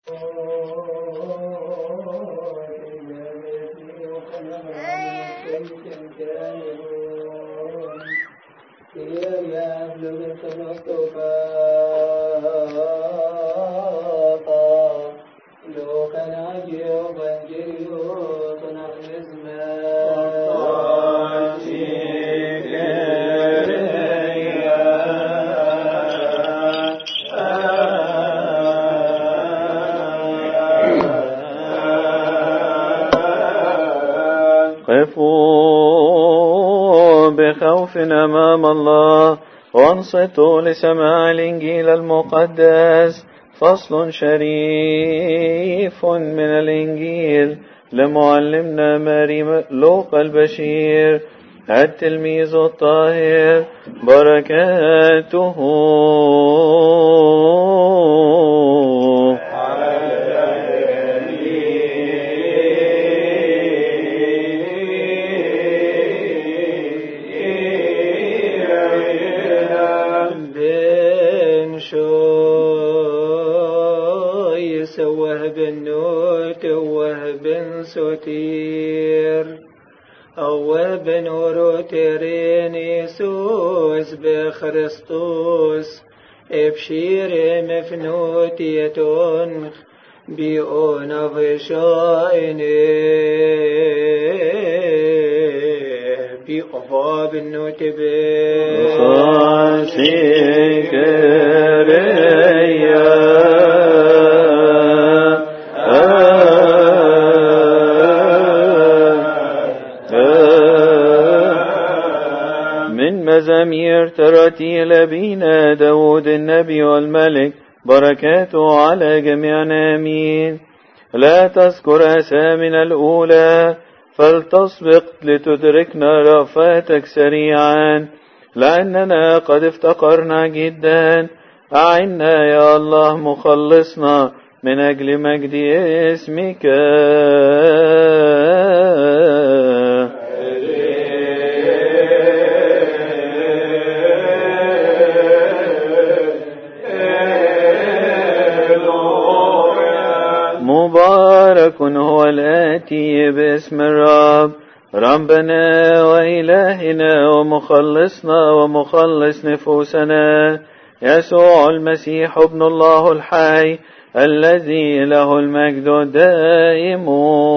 قفوا بخوف أمام الله وانصتوا لسماع الإنجيل المقدس فصل شريف من الإنجيل لمعلمنا ماري لوقا البشير التلميذ الطاهر بركاته بن شوي سوه بن نوت وه بن ستير أوه بن روترين يسوس بخريستوس ابشير مفنوت يتون بيون فشائنه بأفاب النوتبه من مزامير تراتيل أبينا داود النبي والملك بركاته على جميعنا آمين لا تذكر أسامنا الأولى فلتسبق لتدركنا رأفاتك سريعا لأننا قد افتقرنا جدا أعنا يا الله مخلصنا من أجل مجد اسمك مبارك هو الآتي باسم الرب ربنا وإلهنا ومخلصنا ومخلص نفوسنا يسوع المسيح ابن الله الحي الذي له المجد الدائم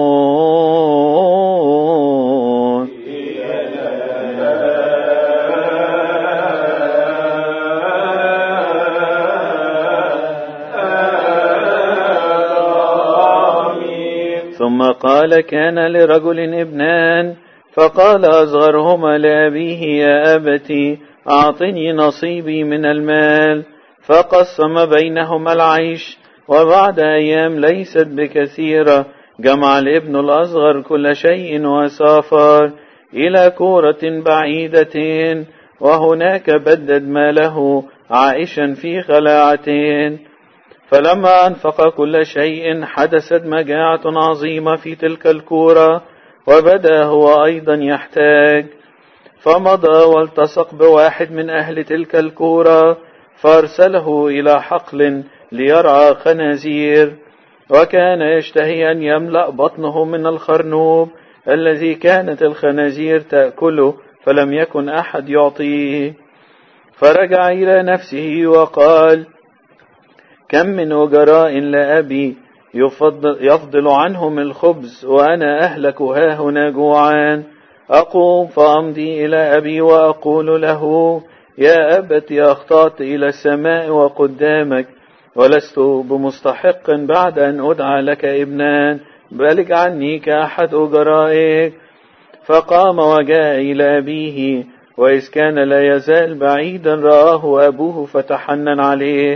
ثم قال كان لرجل ابنان فقال أصغرهما لأبيه يا أبتي أعطني نصيبي من المال فقسم بينهما العيش وبعد أيام ليست بكثيرة جمع الابن الأصغر كل شيء وسافر إلى كورة بعيدة وهناك بدد ماله عائشا في خلاعتين فلما أنفق كل شيء حدثت مجاعة عظيمة في تلك الكورة وبدا هو أيضا يحتاج فمضى والتصق بواحد من أهل تلك الكورة فأرسله إلى حقل ليرعى خنازير وكان يشتهي أن يملأ بطنه من الخرنوب الذي كانت الخنازير تأكله فلم يكن أحد يعطيه فرجع إلى نفسه وقال كم من وجراء لأبي يفضل, يفضل عنهم الخبز وأنا أهلك ها هنا جوعان أقوم فأمضي إلى أبي وأقول له يا أبت أخطأت إلى السماء وقدامك ولست بمستحق بعد أن أدعى لك ابنان بل اجعلني كأحد أجرائك فقام وجاء إلى أبيه وإذ كان لا يزال بعيدا رآه أبوه فتحنن عليه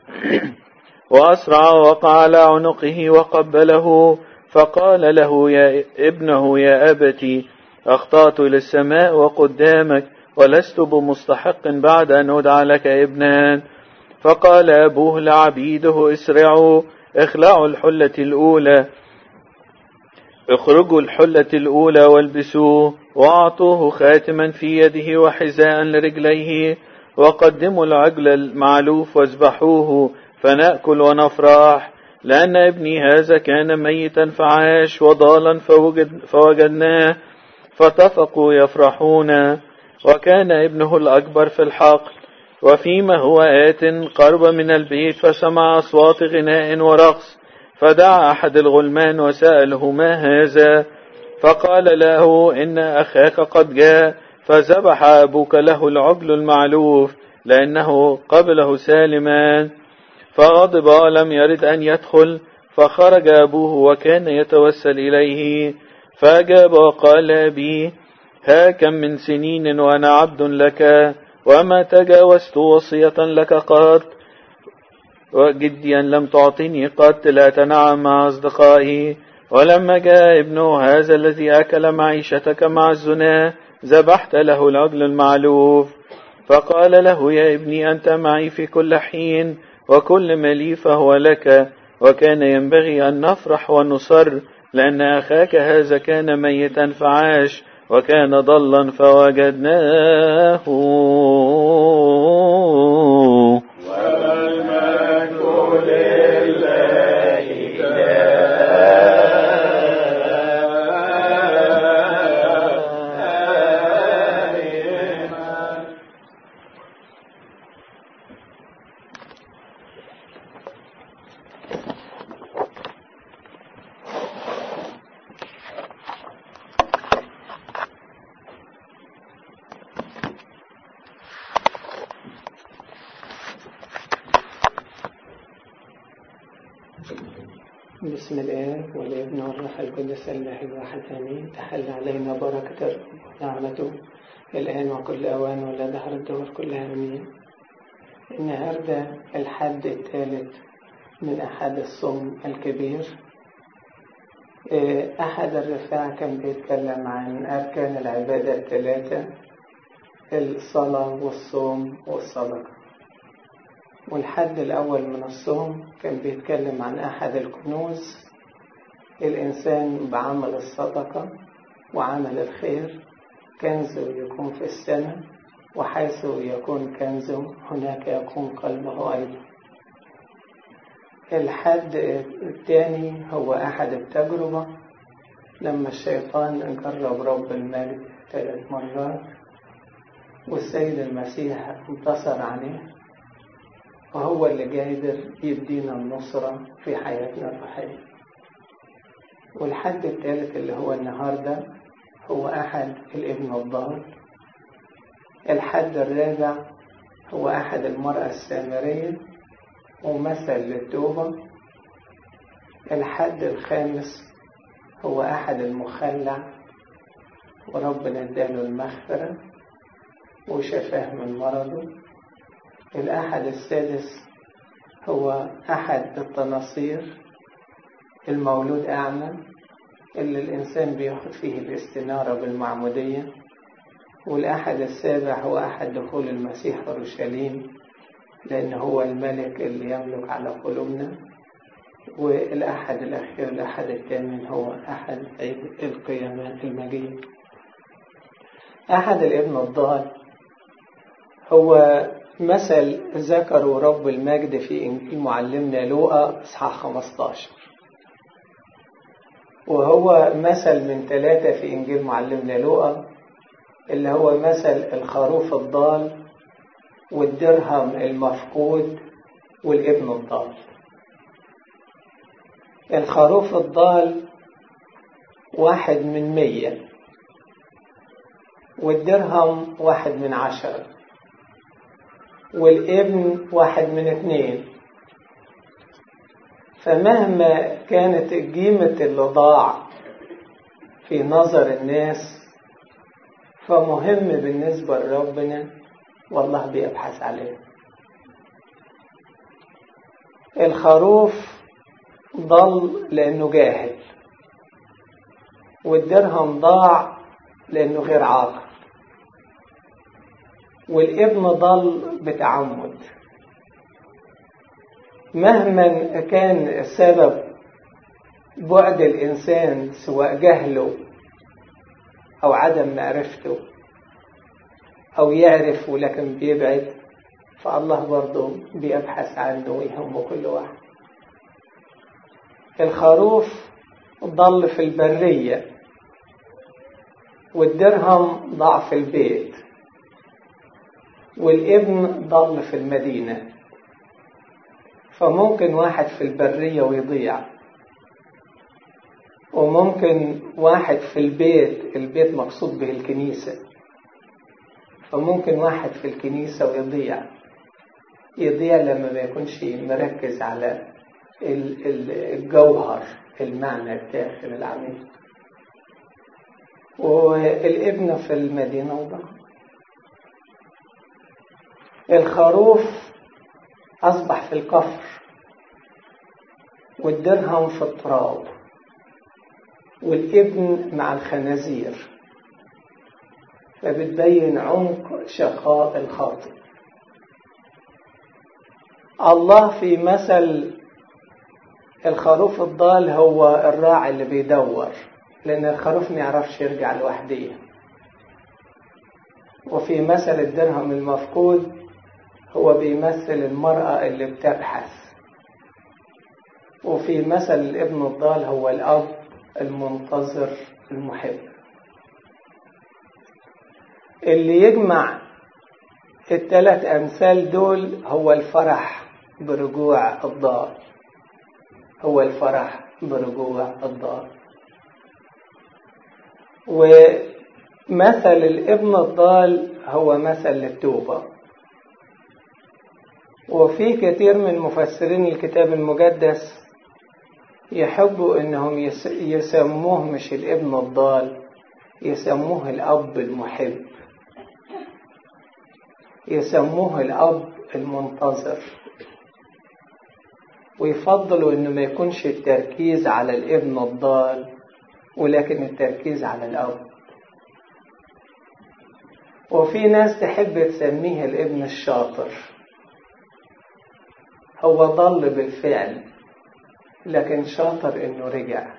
وأسرع وقع على عنقه وقبله فقال له يا ابنه يا أبتي أخطأت للسماء وقدامك ولست بمستحق بعد أن أدعى لك ابنان فقال أبوه لعبيده اسرعوا اخلعوا الحلة الأولى اخرجوا الحلة الأولى والبسوه وأعطوه خاتما في يده وحذاء لرجليه وقدموا العجل المعلوف واذبحوه فنأكل ونفرح لأن ابني هذا كان ميتا فعاش وضالا فوجد فوجدناه فاتفقوا يفرحون وكان ابنه الأكبر في الحقل وفيما هو آت قرب من البيت فسمع أصوات غناء ورقص فدعا أحد الغلمان وسأله ما هذا فقال له إن أخاك قد جاء فذبح أبوك له العجل المعلوف لأنه قبله سالما فغضب ولم يرد أن يدخل فخرج أبوه وكان يتوسل إليه فأجاب وقال أبي ها كم من سنين وأنا عبد لك وما تجاوزت وصية لك قط وجديا لم تعطني قط لا تنعم مع أصدقائي ولما جاء ابنه هذا الذي أكل معيشتك مع الزنا ذبحت له العجل المعلوف فقال له يا ابني أنت معي في كل حين وكل ما لي فهو لك وكان ينبغي أن نفرح ونصر لأن أخاك هذا كان ميتا فعاش وكان ضلا فوجدناه بسم الله والابن والروح القدس الله الواحد امين تحل علينا بركة الرب ونعمته الآن وكل أوان ولا دهر الدور كلها امين النهاردة الحد الثالث من أحد الصوم الكبير أحد الرفاع كان بيتكلم عن أركان العبادة الثلاثة الصلاة والصوم والصدقة والحد الأول من الصوم كان بيتكلم عن أحد الكنوز الإنسان بعمل الصدقة وعمل الخير كنزه يكون في السماء وحيث يكون كنزه هناك يكون قلبه أيضا الحد الثاني هو أحد التجربة لما الشيطان جرب رب المجد ثلاث مرات والسيد المسيح انتصر عليه وهو اللي قادر يدينا النصرة في حياتنا الروحية والحد الثالث اللي هو النهاردة هو أحد الابن الضال الحد الرابع هو أحد المرأة السامرية ومثل للتوبة الحد الخامس هو أحد المخلع وربنا اداله المغفرة وشفاه من مرضه الأحد السادس هو أحد التناصير المولود أعمى اللي الإنسان بياخد فيه الاستنارة بالمعمودية والأحد السابع هو أحد دخول المسيح أورشليم لأن هو الملك اللي يملك على قلوبنا والأحد الأخير الأحد الثامن هو أحد عيد القيامة المجيد أحد الابن الضال هو مثل ذكره رب المجد في إنجيل معلمنا لوقا إصحاح 15 وهو مثل من ثلاثة في إنجيل معلمنا لوقا اللي هو مثل الخروف الضال والدرهم المفقود والابن الضال الخروف الضال واحد من مية والدرهم واحد من عشرة والابن واحد من اثنين فمهما كانت قيمة اللي ضاع في نظر الناس فمهم بالنسبة لربنا والله بيبحث عليه الخروف ضل لأنه جاهل والدرهم ضاع لأنه غير عاقل والابن ضل بتعمد مهما كان السبب بعد الإنسان سواء جهله أو عدم معرفته أو يعرف ولكن بيبعد فالله برضه بيبحث عنه ويهمه كل واحد الخروف ضل في البرية والدرهم ضاع في البيت والابن ضل في المدينة فممكن واحد في البرية ويضيع وممكن واحد في البيت البيت مقصود به الكنيسة فممكن واحد في الكنيسة ويضيع يضيع لما ما يكونش مركز على الجوهر المعنى الداخل العميق والابن في المدينة وضع الخروف أصبح في الكفر والدرهم في التراب والابن مع الخنازير فبتبين عمق شقاء الخاطئ الله في مثل الخروف الضال هو الراعي اللي بيدور لأن الخروف ما يعرفش يرجع لوحده وفي مثل الدرهم المفقود هو بيمثل المرأة اللي بتبحث وفي مثل الابن الضال هو الأب المنتظر المحب اللي يجمع الثلاث أمثال دول هو الفرح برجوع الضال هو الفرح برجوع الضال ومثل الابن الضال هو مثل التوبة وفي كثير من مفسرين الكتاب المقدس يحبوا انهم يسموه مش الابن الضال يسموه الاب المحب يسموه الاب المنتظر ويفضلوا انه ما يكونش التركيز على الابن الضال ولكن التركيز على الاب وفي ناس تحب تسميه الابن الشاطر هو ضل بالفعل لكن شاطر انه رجع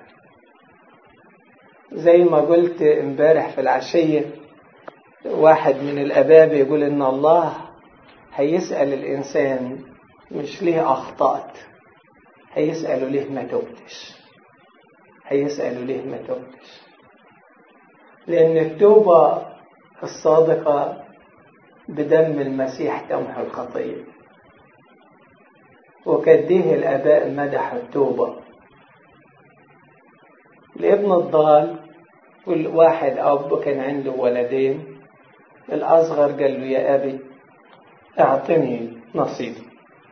زي ما قلت امبارح في العشية واحد من الاباب يقول ان الله هيسأل الانسان مش ليه اخطأت هيسأله ليه ما توبتش هيسأله ليه ما توبتش لأن التوبة الصادقة بدم المسيح تمحو الخطية وكديه الآباء مدحوا التوبة الابن الضال كل واحد أب كان عنده ولدين الأصغر قال له يا أبي أعطني نصيبي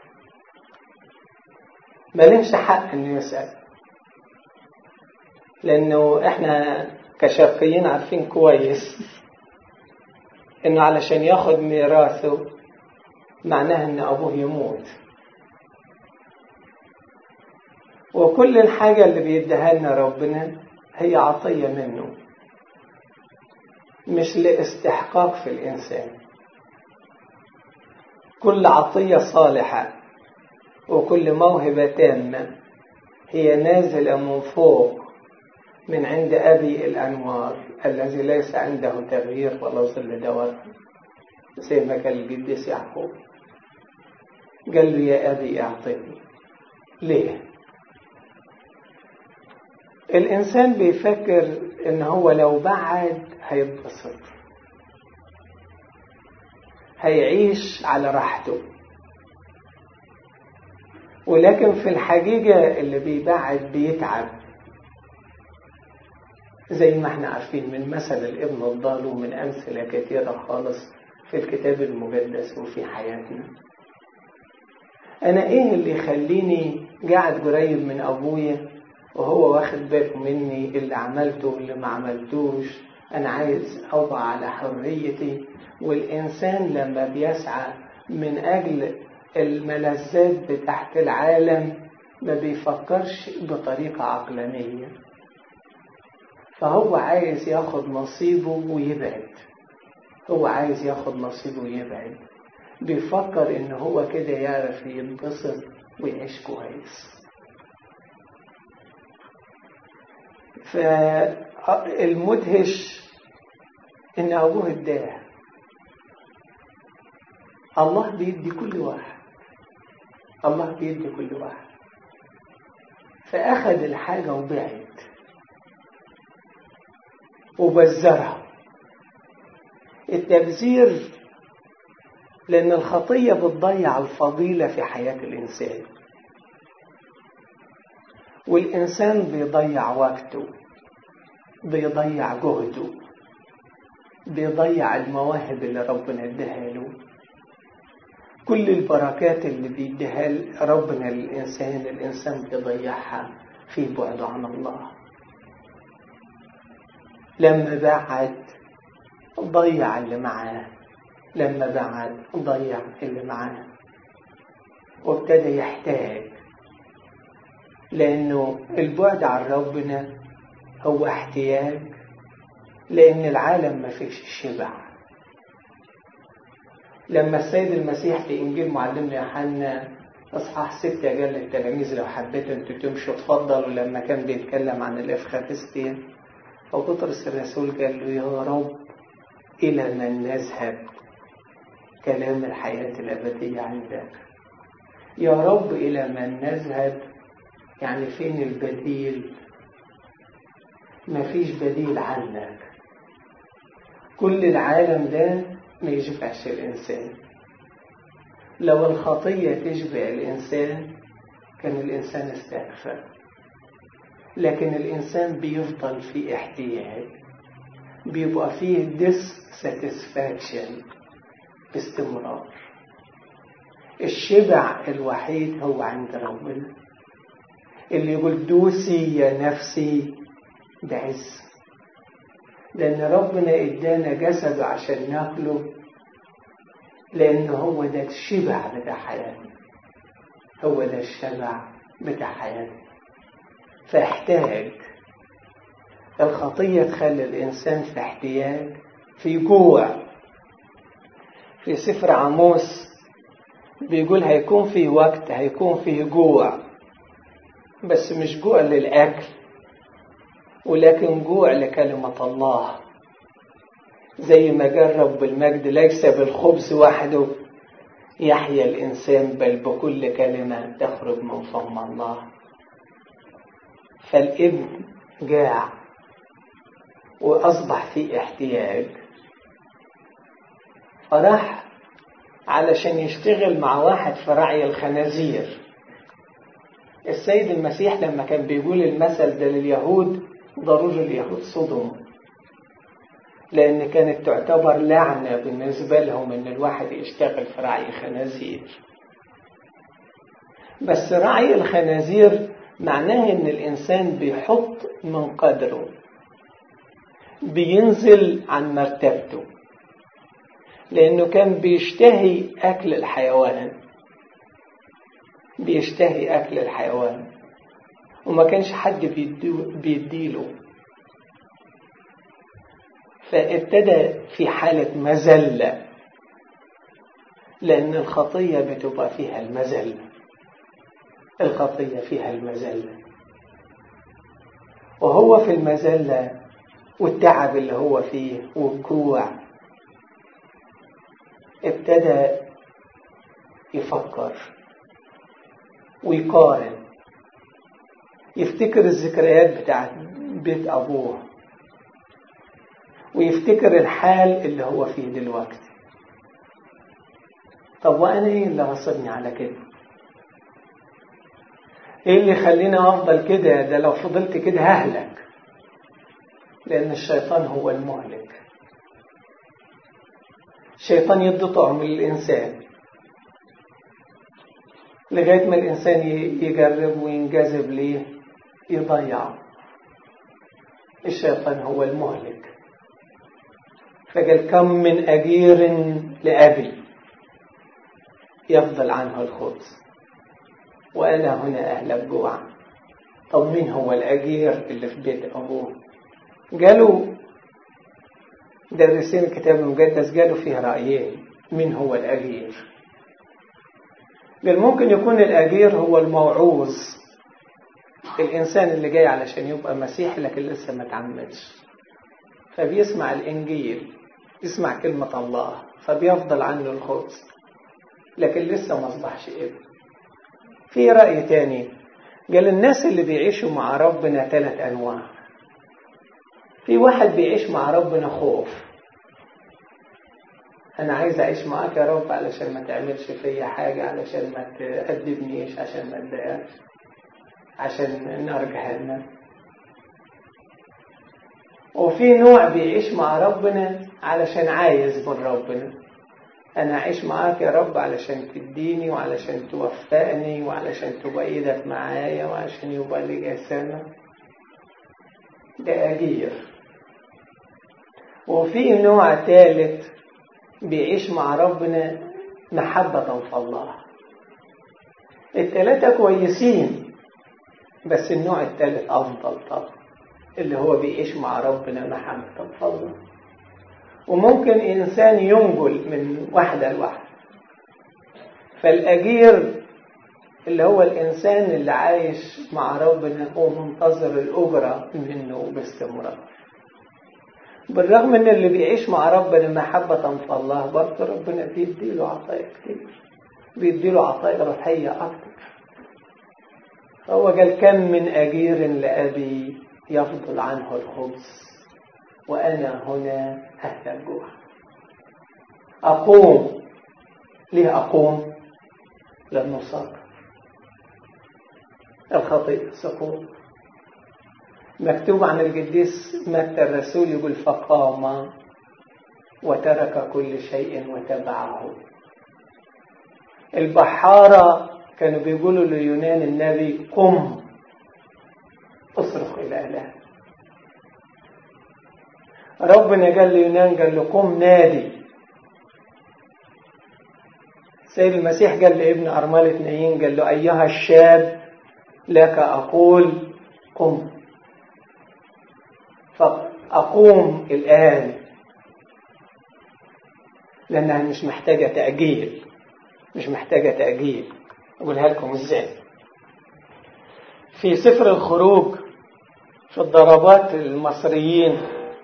مالهمش حق إنه يسأل لأنه إحنا كشرقيين عارفين كويس إنه علشان ياخد ميراثه معناها إن أبوه يموت وكل الحاجة اللي بيديها لنا ربنا هي عطية منه مش لاستحقاق في الإنسان كل عطية صالحة وكل موهبة تامة هي نازلة من فوق من عند أبي الأنوار الذي ليس عنده تغيير ولا ظل دوار زي ما قال القديس يعقوب قال له يا أبي أعطني ليه الإنسان بيفكر إن هو لو بعد هيتبسط هيعيش على راحته ولكن في الحقيقة اللي بيبعد بيتعب زي ما احنا عارفين من مثل الابن الضال ومن أمثلة كثيرة خالص في الكتاب المقدس وفي حياتنا أنا إيه اللي يخليني قاعد قريب من أبويا وهو واخد باله مني اللي عملته واللي ما عملتوش أنا عايز أوضع على حريتي والإنسان لما بيسعى من أجل الملذات بتاعت العالم ما بيفكرش بطريقة عقلانية فهو عايز ياخد نصيبه ويبعد هو عايز ياخد نصيبه ويبعد بيفكر ان هو كده يعرف ينبسط ويعيش كويس فالمدهش ان ابوه اداه الله بيدي كل واحد الله بيدي كل واحد فأخذ الحاجة وبعد وبذرها التبذير لأن الخطية بتضيع الفضيلة في حياة الإنسان والإنسان بيضيع وقته بيضيع جهده بيضيع المواهب اللي ربنا اداها له كل البركات اللي بيديها ربنا للإنسان الإنسان بيضيعها في بعده عن الله لما بعد ضيع اللي معاه لما بعد ضيع اللي معاه وابتدى يحتاج لأنه البعد عن ربنا هو احتياج لأن العالم ما فيش الشبع لما السيد المسيح في إنجيل معلمنا يوحنا أصحاح ستة قال للتلاميذ لو حبيتوا أنتوا تمشوا اتفضلوا لما كان بيتكلم عن الإفخارستيا فبطرس الرسول قال له يا رب إلى من نذهب كلام الحياة الأبدية عندك يا رب إلى من نذهب يعني فين البديل مفيش بديل عنك كل العالم ده ما يشبعش الإنسان لو الخطية تشبع الإنسان كان الإنسان استكفى لكن الإنسان بيفضل في احتياج بيبقى فيه dissatisfaction باستمرار الشبع الوحيد هو عند ربنا اللي يقول دوسي يا نفسي ده عز لأن ربنا إدانا جسده عشان ناكله لأن هو ده الشبع بتاع حياتنا هو ده الشبع بتاع حياتنا فاحتاج الخطية تخلي الإنسان في احتياج في جوع في سفر عموس بيقول هيكون في وقت هيكون فيه جوع بس مش جوع للأكل ولكن جوع لكلمة الله زي ما جرب بالمجد ليس بالخبز وحده يحيا الإنسان بل بكل كلمة تخرج من فم الله فالابن جاع وأصبح في احتياج فراح علشان يشتغل مع واحد في رعي الخنازير السيد المسيح لما كان بيقول المثل ده لليهود ضروري اليهود صدموا لأن كانت تعتبر لعنة بالنسبة لهم إن الواحد يشتغل في رعي خنازير بس رعي الخنازير معناه إن الإنسان بيحط من قدره بينزل عن مرتبته لأنه كان بيشتهي أكل الحيوان بيشتهي أكل الحيوان وما كانش حد بيديله فابتدى في حالة مزلة لأن الخطية بتبقى فيها المزلة الخطية فيها المزلة وهو في المزلة والتعب اللي هو فيه والجوع ابتدى يفكر ويقارن يفتكر الذكريات بتاعت بيت أبوه ويفتكر الحال اللي هو فيه دلوقتي طب وأنا إيه اللي غصبني على كده إيه اللي يخليني أفضل كده ده لو فضلت كده ههلك لأن الشيطان هو المهلك الشيطان يدي طعم للإنسان لغاية ما الإنسان يجرب وينجذب ليه يضيعه الشيطان هو المهلك فقال كم من أجير لأبي يفضل عنه الخبز وأنا هنا أهلك جوعا طب مين هو الأجير اللي في بيت أبوه قالوا درسين الكتاب المقدس قالوا فيه رأيين مين هو الأجير قال ممكن يكون الأجير هو الموعوظ الإنسان اللي جاي علشان يبقى مسيحي لكن لسه ما تعمدش فبيسمع الإنجيل يسمع كلمة الله فبيفضل عنه الخبز لكن لسه ما أصبحش ابن في رأي تاني قال الناس اللي بيعيشوا مع ربنا ثلاث أنواع في واحد بيعيش مع ربنا خوف أنا عايز أعيش معاك يا رب علشان ما تعملش فيا حاجة علشان ما تأدبنيش عشان ما أتضايقش عشان نار جهنم وفي نوع بيعيش مع ربنا علشان عايز من ربنا أنا أعيش معاك يا رب علشان تديني وعلشان توفقني وعلشان تبقى إيدك معايا وعشان يبقى لي جسامة ده أجير وفي نوع ثالث بيعيش مع ربنا محبة في الله التلاتة كويسين بس النوع الثالث أفضل طبعا اللي هو بيعيش مع ربنا محبة في الله وممكن إنسان ينجل من واحدة لواحدة فالأجير اللي هو الإنسان اللي عايش مع ربنا هو منتظر الأجرة منه باستمرار بالرغم ان اللي بيعيش مع ربنا محبة في الله برضه ربنا بيديله عطايا كتير بيديله عطايا روحية أكتر هو قال كم من أجير لأبي يفضل عنه الخبز وأنا هنا أهل الجوع أقوم ليه أقوم لأنه صبر الخطيئة سقوط مكتوب عن القديس متى الرسول يقول فقام وترك كل شيء وتبعه البحارة كانوا بيقولوا ليونان النبي قم اصرخ إلى إله ربنا قال ليونان قال له قم نادي سيد المسيح قال لابن أرملة نايين قال له أيها الشاب لك أقول قم فأقوم الآن لأنها مش محتاجة تأجيل مش محتاجة تأجيل أقولها لكم إزاي في سفر الخروج في الضربات المصريين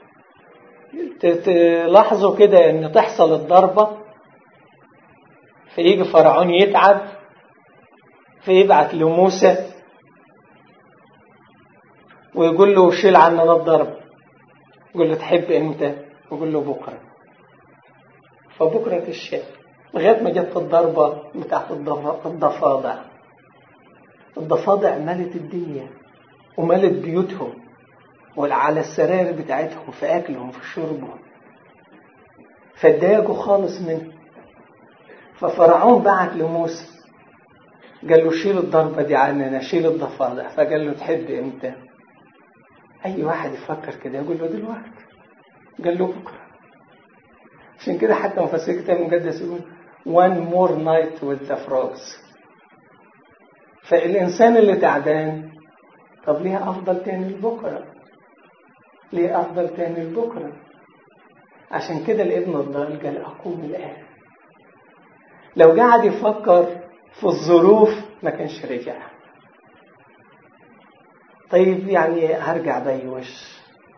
تلاحظوا كده ان تحصل الضربة فيجي فرعون يتعب فيبعت لموسى ويقول له شيل عنا الضرب يقول له تحب امتى يقول له بكرة فبكرة الشاب لغاية ما جت الضربة بتاعت الضفادع الضفادع ملت الدنيا وملت بيوتهم وعلى السرائر بتاعتهم في أكلهم في شربهم فاتضايقوا خالص منه ففرعون بعت لموسى قال له شيل الضربة دي عننا شيل الضفادع فقال له تحب امتى أي واحد يفكر كده يقول له دلوقتي قال له بكرة عشان كده حتى مفسر الكتاب المقدس يقول one more night with the frogs فالإنسان اللي تعبان طب ليه أفضل تاني لبكرة ليه أفضل تاني لبكرة عشان كده الابن الضال قال أقوم الآن لو قعد يفكر في الظروف ما كانش رجع طيب يعني هرجع بي وش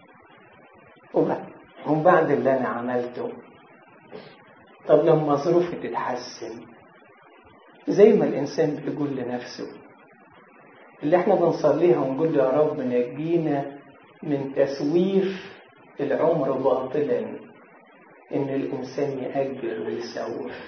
ومن بعد اللي أنا عملته طب لما ظروفي تتحسن زي ما الإنسان بيقول لنفسه اللي احنا بنصليها ونقول له يا رب نجينا من تسويف العمر باطلا ان الانسان يأجل ويسوف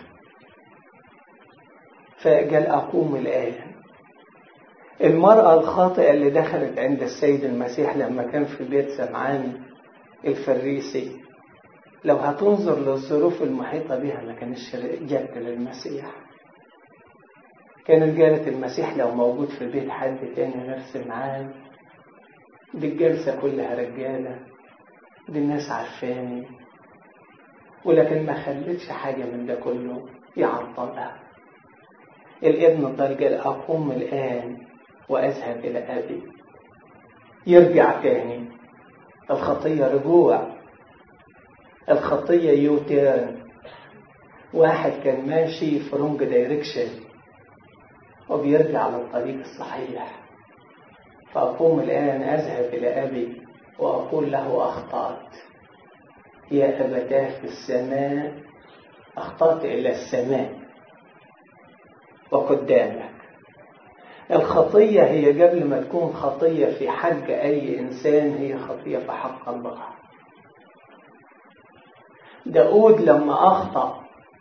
فقال اقوم الان المرأة الخاطئة اللي دخلت عند السيد المسيح لما كان في بيت سمعان الفريسي لو هتنظر للظروف المحيطة بها ما كانش جت للمسيح كانت قالت المسيح لو موجود في بيت حد تاني غير سمعان دي الجلسة كلها رجالة دي الناس عارفاني ولكن ما خلتش حاجة من ده كله يعطلها الابن الضال قال أقوم الآن وأذهب إلى أبي يرجع تاني الخطية رجوع الخطية يوتيرن واحد كان ماشي في رونج دايركشن وبيرجع للطريق الصحيح فأقوم الآن أذهب إلى أبي وأقول له أخطأت يا أبتاه في السماء أخطأت إلى السماء وقدامك الخطية هي قبل ما تكون خطية في حق أي إنسان هي خطية في حق الله داود لما أخطأ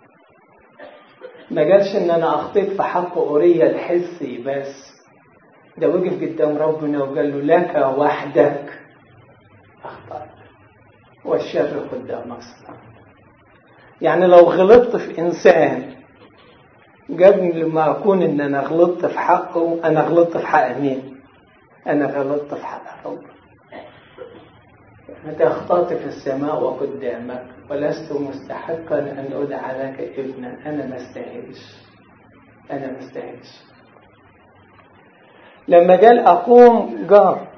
ما قالش إن أنا أخطيت في حق أوريا الحسي بس ده وقف قدام ربنا وقال له لك وحدك أخطأت والشر قدامك يعني لو غلطت في إنسان قبل ما أكون إن أنا غلطت في حقه أنا غلطت في حق مين؟ أنا غلطت في حق ربنا متى أخطأت في السماء وقدامك ولست مستحقا أن أدعى لك ابنا أنا ما استاهلش أنا ما استاهلش لما قال أقوم جار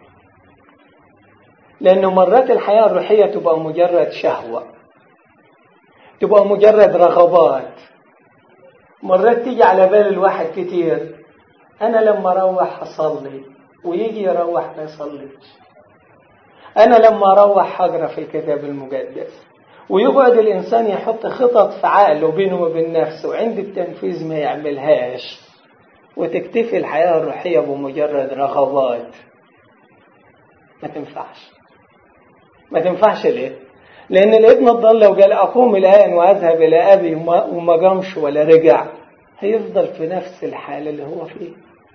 لأنه مرات الحياة الروحية تبقى مجرد شهوة تبقى مجرد رغبات مرات تيجي على بال الواحد كتير أنا لما أروح أصلي ويجي يروح ما يصليش أنا لما أروح أقرأ في الكتاب المقدس ويقعد الإنسان يحط خطط في عقله بينه وبين نفسه وعند التنفيذ ما يعملهاش وتكتفي الحياة الروحية بمجرد رغبات ما تنفعش ما تنفعش ليه؟ لأن الابن الضال لو قال أقوم الآن وأذهب إلى أبي وما قامش ولا رجع هيفضل في نفس الحال اللي هو فيه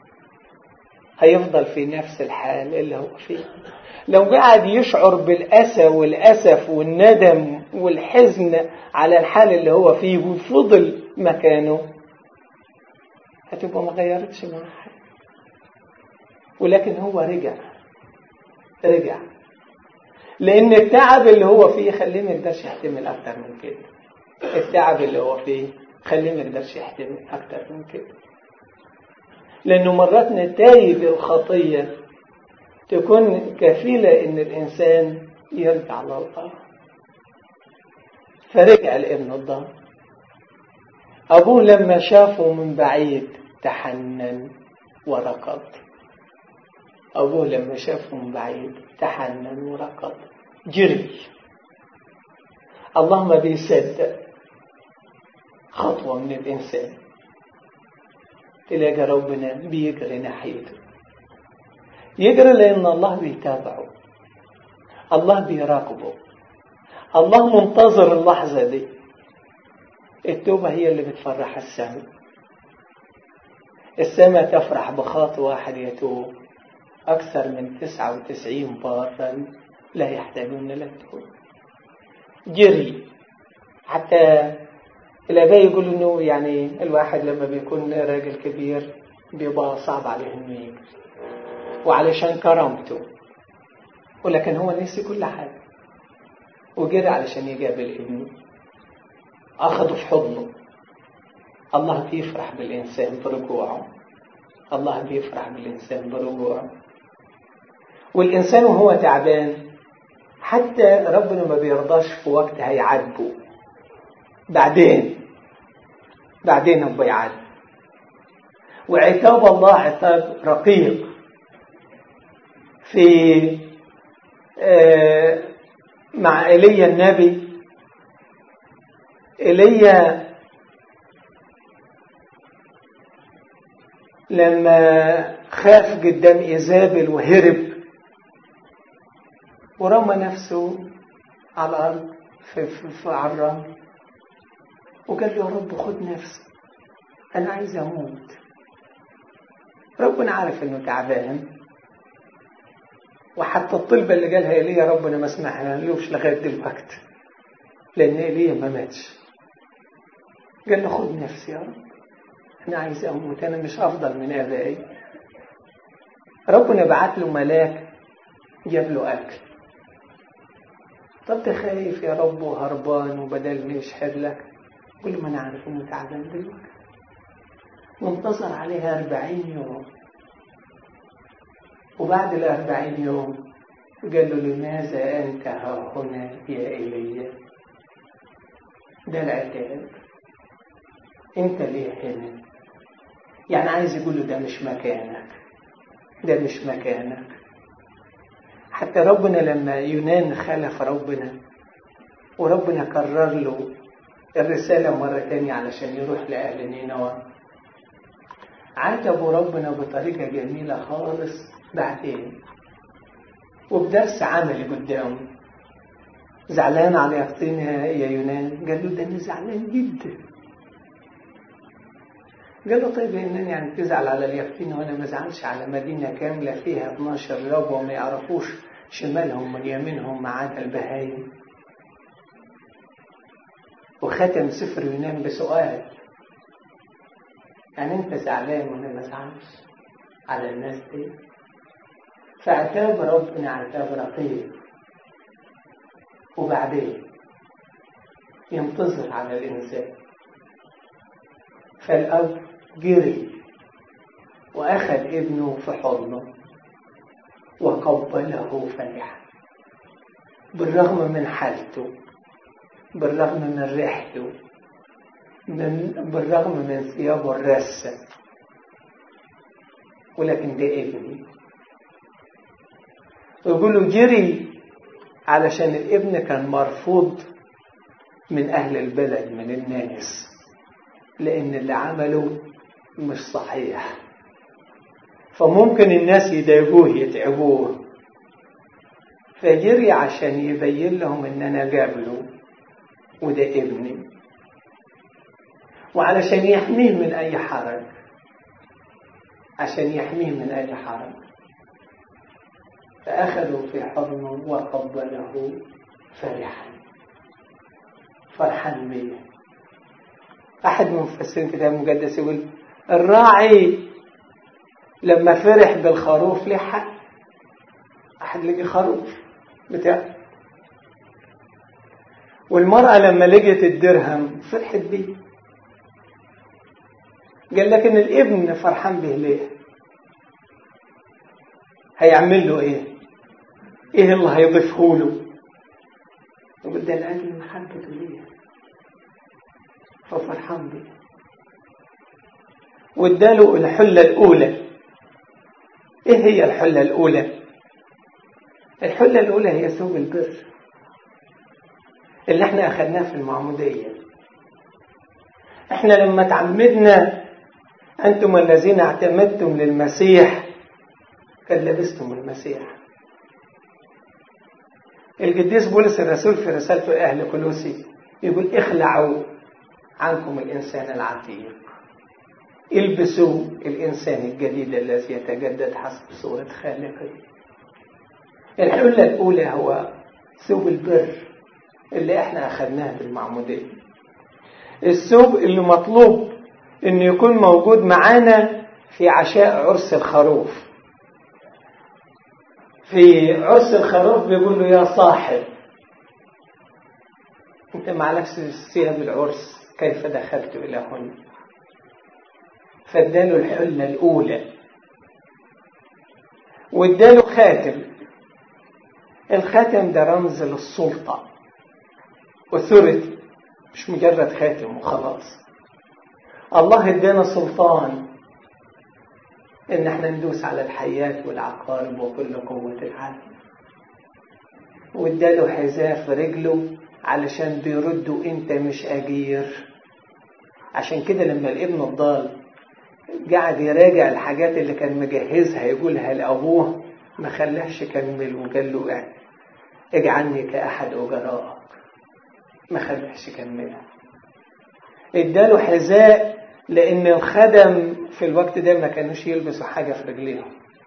هيفضل في نفس الحال اللي هو فيه لو قعد يشعر بالأسى والأسف والندم والحزن على الحال اللي هو فيه وفضل مكانه هتبقى ما غيرتش معاه حاجة ولكن هو رجع رجع لأن التعب اللي هو فيه خليه ما يقدرش يحتمل أكتر من كده التعب اللي هو فيه خليه ما يقدرش يحتمل أكتر من كده لأنه مرات نتائج الخطية تكون كفيلة إن الإنسان يرجع لله فرجع الابن الضال أبوه لما شافه من بعيد تحنن وركض أبوه لما شافه من بعيد تحنن وركض جري الله ما بيصدق خطوة من الإنسان تلاقي ربنا بيجري ناحيته يجري لأن الله بيتابعه الله بيراقبه الله منتظر اللحظة دي التوبة هي اللي بتفرح السماء السماء تفرح بخاطئ واحد يتوب أكثر من تسعة وتسعين بارا لا يحتاجون للتوبة جري حتى الآباء يقولوا إنه يعني الواحد لما بيكون راجل كبير بيبقى صعب عليه إنه يجري وعلشان كرامته ولكن هو نسي كل حاجة وجري علشان يقابل ابنه أخده في حضنه الله بيفرح بالإنسان برجوعه الله بيفرح بالإنسان برجوعه والإنسان وهو تعبان حتى ربنا ما بيرضاش في وقت هيعاتبه بعدين بعدين هو يعاتب وعتاب الله عتاب رقيق في آه مع ايليا النبي ايليا لما خاف قدام ايزابل وهرب ورمى نفسه على الارض في, في, في على الرمل وقال له يا رب خد نفسي انا عايز اموت ربنا عارف انه تعبان وحتى الطلبة اللي قالها ايليا ربنا ما سمعها لهوش لغاية دلوقتي لأن ايليا ما ماتش قال له خد نفسي يا رب أنا عايز أموت أنا مش أفضل من آبائي ربنا بعت له ملاك جاب له أكل طب خايف يا رب وهربان وبدل ما يشحر لك قول ما أنا عارف إنه تعبان دلوقتي وانتصر عليها أربعين يوم وبعد الأربعين يوم قال له لماذا أنت ها هنا يا إيليا ده العتاب أنت ليه هنا يعني عايز يقول له ده مش مكانك ده مش مكانك حتى ربنا لما يونان خالف ربنا وربنا كرر له الرسالة مرة تانية علشان يروح لأهل نينوى عاتبوا ربنا بطريقة جميلة خالص بعدين وبدرس عملي قدامه زعلان على يقطين يا يونان قال له ده انا زعلان جدا قال له طيب انني يعني تزعل على اليقطين وانا ما ازعلش على مدينه كامله فيها 12 رب وما يعرفوش شمالهم من يمينهم ما عدا البهايم وختم سفر يونان بسؤال يعني انت زعلان وانا ما ازعلش على الناس دي فعتاب ربنا عتاب رقيق وبعدين ينتظر على الإنسان فالأب جري وأخذ ابنه في حضنه وقبله فرحا بالرغم من حالته بالرغم من ريحته من بالرغم من ثيابه الرسة ولكن ده ابني ويقولوا جري علشان الابن كان مرفوض من أهل البلد من الناس لأن اللي عمله مش صحيح فممكن الناس يضايقوه يتعبوه فجري عشان يبين لهم ان انا قابله وده ابني وعلشان يحميه من اي حرج عشان يحميه من اي حرج فاخذوا في حضنه وقبله فرحا فرحان بيه احد من مفسرين الكتاب المقدس يقول الراعي لما فرح بالخروف ليه حق احد لقي خروف بتاعه والمرأة لما لقيت الدرهم فرحت بيه قال لكن الابن فرحان به ليه هيعمل له ايه ايه اللي هيضيفه له يقول ده لاجل محبته ليه ففرحان بيه واداله الحله الاولى ايه هي الحله الاولى الحله الاولى هي ثوب البر اللي احنا اخذناه في المعموديه احنا لما تعمدنا انتم الذين اعتمدتم للمسيح قد لبستم المسيح القديس بولس الرسول في رسالته اهل كلوسي يقول اخلعوا عنكم الانسان العتيق البسوا الانسان الجديد الذي يتجدد حسب صوره خالقه الحله الاولى هو ثوب البر اللي احنا اخذناها بالمعموديه الثوب اللي مطلوب انه يكون موجود معانا في عشاء عرس الخروف في عرس الخروف بيقول له يا صاحب انت معلكش ثياب العرس كيف دخلت الى هنا فاداله الحله الاولى واداله خاتم الخاتم ده رمز للسلطه authority مش مجرد خاتم وخلاص الله ادانا سلطان ان احنا ندوس على الحيات والعقارب وكل قوة العالم واداله حذاء في رجله علشان بيردوا انت مش اجير عشان كده لما الابن الضال قعد يراجع الحاجات اللي كان مجهزها يقولها لابوه ما خلاهش يكمل وقال له اجعلني كاحد اجرائك ما خلاهش يكملها اداله حذاء لان الخدم في الوقت ده ما كانوش يلبسوا حاجه في رجليهم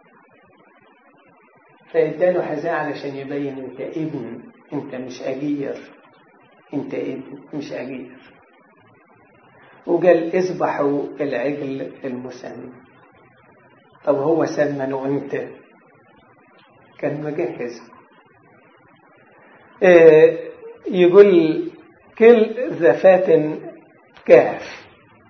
فاداله حذاء علشان يبين انت ابن انت مش اجير انت ابن مش اجير وقال اذبحوا العجل المسمى طب هو سمنه امتى كان مجهز آه يقول كل ذفات كاف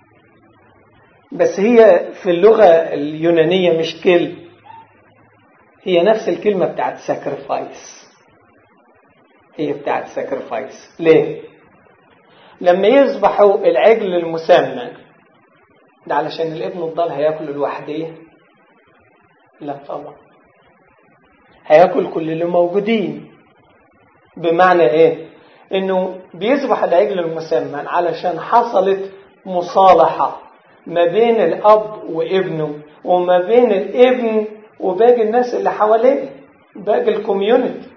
بس هي في اللغة اليونانية مش كل هي نفس الكلمة بتاعت sacrifice هي بتاعت sacrifice ليه؟ لما يذبحوا العجل المسمى ده علشان الابن الضال هياكله لوحده لا طبعا هياكل كل اللي موجودين بمعنى ايه انه بيذبح العجل المسمن علشان حصلت مصالحة ما بين الأب وابنه وما بين الابن وباقي الناس اللي حواليه باقي الكوميونتي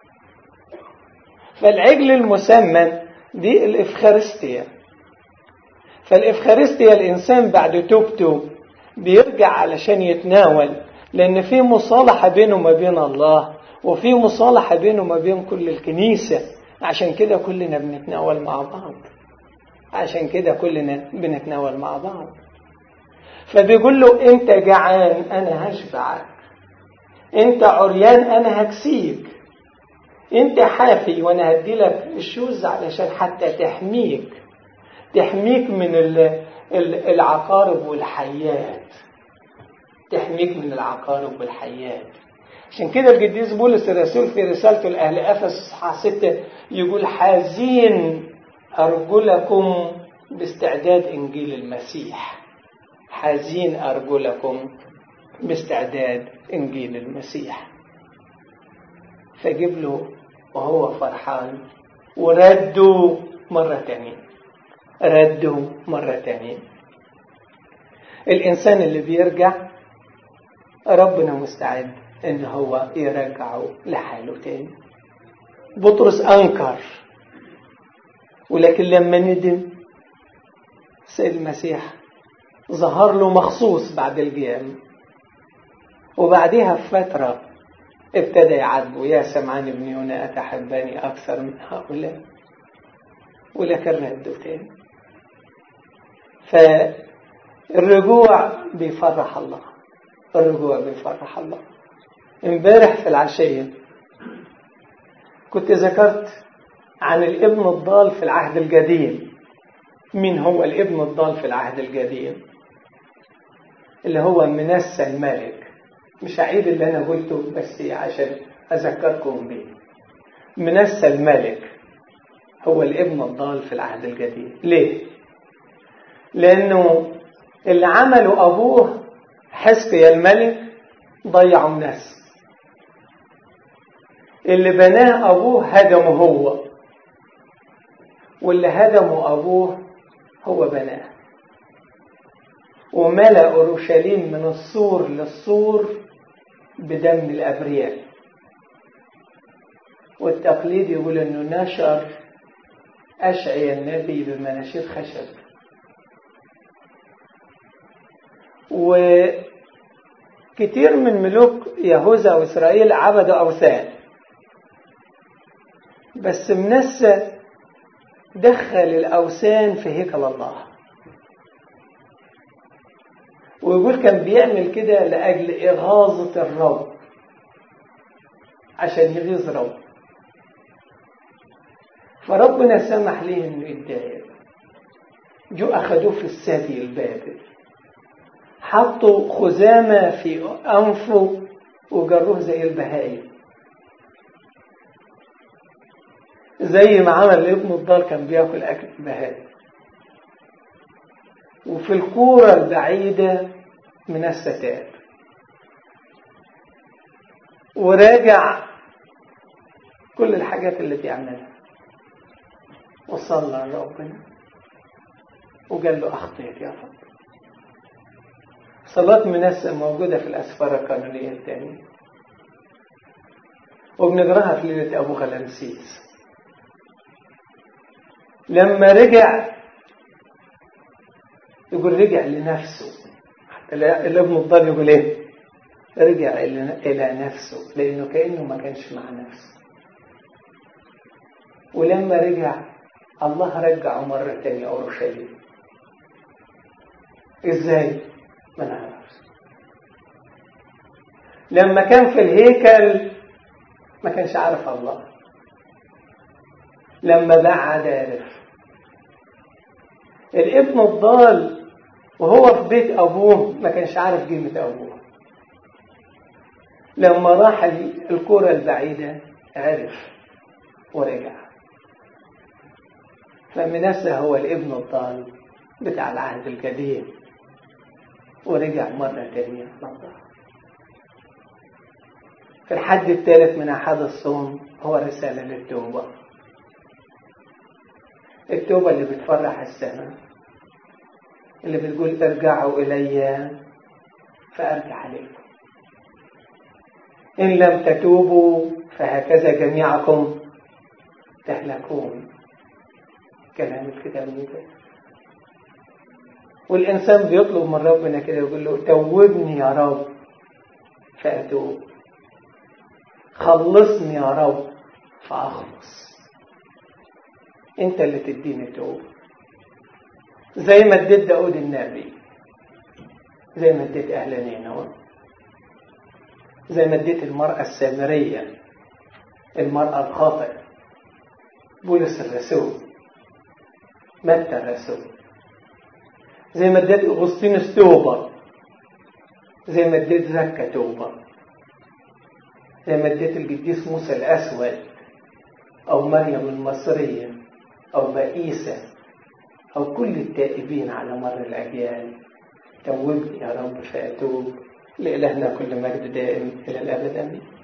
فالعجل المسمن دي الإفخارستيا فالإفخارستيا الإنسان بعد توبته بيرجع علشان يتناول لأن في مصالحة بينه وما بين الله وفي مصالحة بينه وما بين كل الكنيسة عشان كده كلنا بنتناول مع بعض عشان كده كلنا بنتناول مع بعض فبيقول له انت جعان انا هشبعك انت عريان انا هكسيك انت حافي وانا هدي لك الشوز علشان حتى تحميك تحميك من العقارب والحيات تحميك من العقارب والحيات عشان كده القديس بولس الرسول في رسالته لأهل أفس إصحاح 6 يقول حازين أرجلكم باستعداد إنجيل المسيح حازين أرجلكم باستعداد إنجيل المسيح فجيب له وهو فرحان وردوا مرة تانية ردوا مرة تانية الإنسان اللي بيرجع ربنا مستعد إن هو يرجعه لحاله تاني بطرس أنكر ولكن لما ندم سيد المسيح ظهر له مخصوص بعد القيام وبعدها بفترة ابتدى يعاتبه يا سمعان ابن يونا أتحبني أكثر من هؤلاء ولكن رده تاني فالرجوع بيفرح الله الرجوع بيفرح الله امبارح في العشية كنت ذكرت عن الابن الضال في العهد القديم مين هو الابن الضال في العهد القديم اللي هو منسى الملك مش هعيد اللي انا قلته بس عشان اذكركم بيه منسى الملك هو الابن الضال في العهد القديم ليه لانه اللي عمله ابوه حزقيا الملك ضيعوا الناس اللي بناه ابوه هدمه هو واللي هدمه ابوه هو بناه وملأ اورشليم من السور للسور بدم الابرياء والتقليد يقول انه نشر اشعيا النبي بمناشير خشب وكتير من ملوك يهوذا وإسرائيل عبدوا أوثان بس منسى دخل الأوثان في هيكل الله ويقول كان بيعمل كده لأجل إغاظة الرب عشان يغيظ رب فربنا سمح ليه انه يتضايق جو اخدوه في السبي البابل حطوا خزامة في أنفه وجروه زي البهايم زي ما عمل ابن الدار كان بياكل أكل البهايم وفي الكورة البعيدة من الستار وراجع كل الحاجات اللي بيعملها وصلى لربنا وقال له أخطيت يا رب صلاة منسى موجودة في الأسفار القانونية الثانية وبنقراها في ليلة أبو غلامسيس لما رجع يقول رجع لنفسه حتى الابن الضال يقول ايه رجع إلى نفسه لأنه كأنه ما كانش مع نفسه ولما رجع الله رجعه مرة تانية أورشليم إزاي؟ ما نعرفش لما كان في الهيكل ما كانش عارف الله لما بعد عرف الابن الضال وهو في بيت أبوه ما كانش عارف قيمة أبوه لما راح الكرة البعيدة عرف ورجع فمنسى هو الابن الضال بتاع العهد القديم ورجع مرة تانية لله في الحد الثالث من أحد الصوم هو رسالة للتوبة التوبة اللي بتفرح السماء اللي بتقول ارجعوا إلي فأرجع إليكم إن لم تتوبوا فهكذا جميعكم تهلكون كلام الكتاب المقدس والإنسان بيطلب من ربنا كده يقول له توبني يا رب فأتوب خلصني يا رب فأخلص أنت اللي تديني توب زي ما اديت داود النبي زي ما اديت أهل نينوى زي ما اديت المرأة السامرية المرأة الخاطئة بولس الرسول متى الرسول زي ما اديت اغسطينوس توبة زي ما اديت زكا توبة زي ما اديت القديس موسى الأسود أو مريم المصرية أو بئيسة أو كل التائبين على مر الأجيال توبني يا رب فأتوب لإلهنا كل مجد دائم إلى الأبد آمين